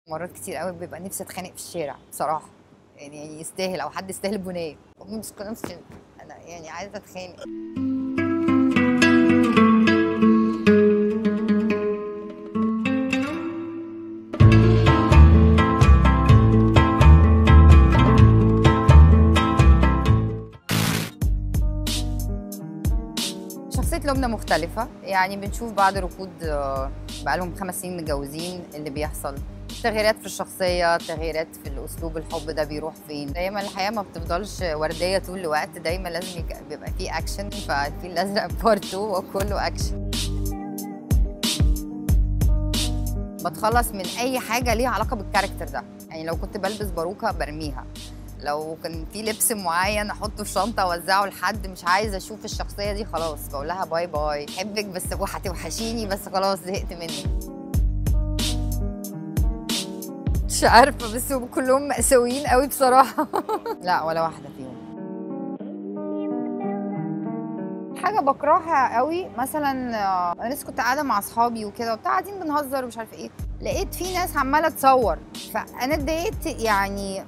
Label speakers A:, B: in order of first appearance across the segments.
A: مرات كتير قوي بيبقى نفسي اتخانق في الشارع بصراحه يعني يعني يستاهل او حد يستاهل بنيه مش نفسي انا يعني عايزه اتخانق شخصية لبنى مختلفة يعني بنشوف بعض ركود آه، بقالهم خمس سنين متجوزين اللي بيحصل تغييرات في الشخصية تغييرات في الأسلوب الحب ده بيروح فين دايما الحياة ما بتفضلش وردية طول الوقت دايما لازم يك- بيبقى فيه أكشن فالفيل الأزرق بارت 2 وكله أكشن بتخلص من أي حاجة ليها علاقة بالكاركتر ده يعني لو كنت بلبس باروكة برميها لو كان في لبس معين احطه في شنطه اوزعه لحد مش عايزه اشوف الشخصيه دي خلاص بقول لها باي باي بحبك بس هتوحشيني بس خلاص زهقت منك مش عارفه بس هم كلهم مأساويين قوي بصراحه لا ولا واحده فيهم حاجه بكرهها قوي مثلا آه، انا لسه كنت قاعده مع اصحابي وكده وبتاع قاعدين بنهزر ومش عارفه ايه لقيت في ناس عماله تصور فانا اتضايقت يعني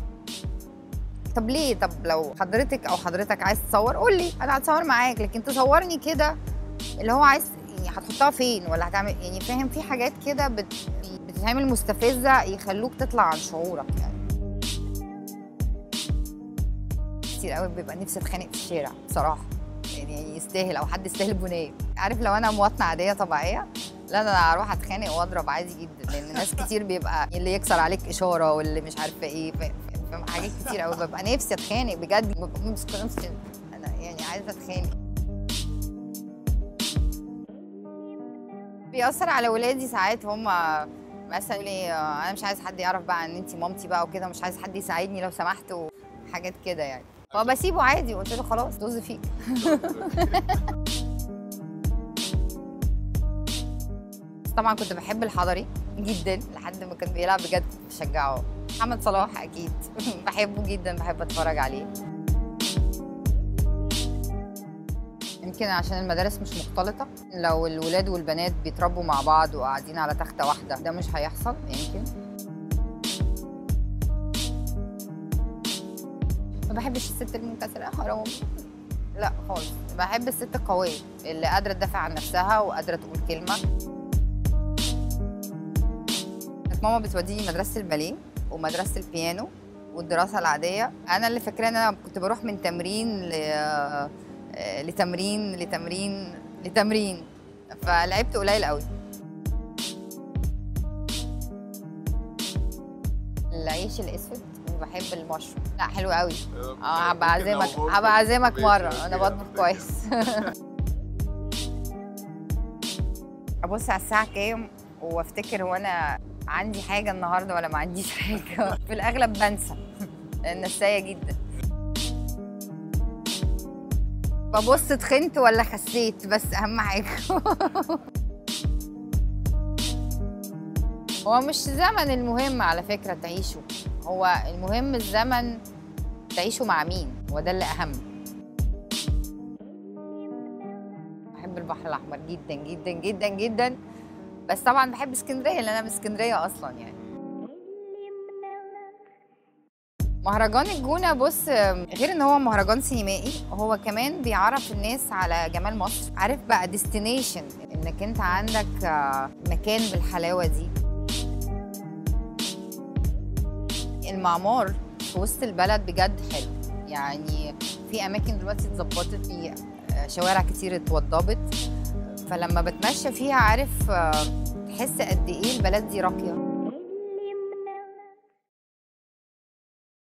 A: طب ليه طب لو حضرتك او حضرتك عايز تصور قول لي انا هتصور معاك لكن تصورني كده اللي هو عايز يعني هتحطها فين ولا هتعمل يعني فاهم في حاجات كده بت... بتتعمل مستفزه يخلوك تطلع عن شعورك يعني كتير قوي بيبقى نفسي اتخانق في الشارع بصراحه يعني يعني يستاهل او حد يستاهل بنيه عارف لو انا مواطنه عاديه طبيعيه لا ده انا هروح اتخانق واضرب عادي جدا لان ناس كتير بيبقى اللي يكسر عليك اشاره واللي مش عارفه ايه فاهم فاهم؟ حاجات كتير قوي ببقى نفسي اتخانق بجد ببقى ماسكه نفسي انا يعني عايزه اتخانق بيأثر على ولادي ساعات هم مثلا يقولوا لي آه، انا مش عايز حد يعرف بقى ان انت مامتي بقى وكده مش عايز حد يساعدني لو سمحت وحاجات كده يعني فبسيبه عادي قلت له خلاص طز فيك بس طبعا كنت بحب الحضري جدا لحد ما كان بيلعب بجد كنت بشجعه محمد صلاح اكيد بحبه جدا بحب اتفرج عليه يمكن عشان المدارس مش مختلطة لو الولاد والبنات بيتربوا مع بعض وقاعدين على تختة واحدة ده مش هيحصل يمكن ما بحبش الست المنكسرة حرام لا خالص بحب الست القوية اللي قادرة تدافع عن نفسها وقادرة تقول كلمة كانت ماما بتوديني مدرسة الباليه ومدرسة البيانو والدراسة العادية أنا اللي فاكرة إن أنا كنت بروح من تمرين ل... آه، لتمرين لتمرين لتمرين فلعبت قليل قوي العيش الأسود وبحب المشروم لا حلو قوي اه هبقى اعزمك هبقى اعزمك مره انا بطبخ كويس ابص على الساعه كام وافتكر هو انا عندي حاجه النهارده ولا ما عنديش حاجه في الاغلب بنسى لان نسايه جدا ببص تخنت ولا خسيت بس اهم حاجه هو مش زمن المهم على فكره تعيشه هو المهم الزمن تعيشه مع مين وده اللي اهم بحب البحر الاحمر جدا جدا جدا جدا بس طبعا بحب اسكندريه لان انا من اسكندريه اصلا يعني مهرجان الجونة بص غير ان هو مهرجان سينمائي هو كمان بيعرف الناس على جمال مصر عارف بقى ديستنيشن انك انت عندك آه، مكان بالحلاوة دي المعمار في وسط البلد بجد حلو يعني في اماكن دلوقتي اتظبطت في آه، شوارع كتير اتوضبت فلما بتمشى فيها عارف آه، تحس قد ايه البلد دي راقيه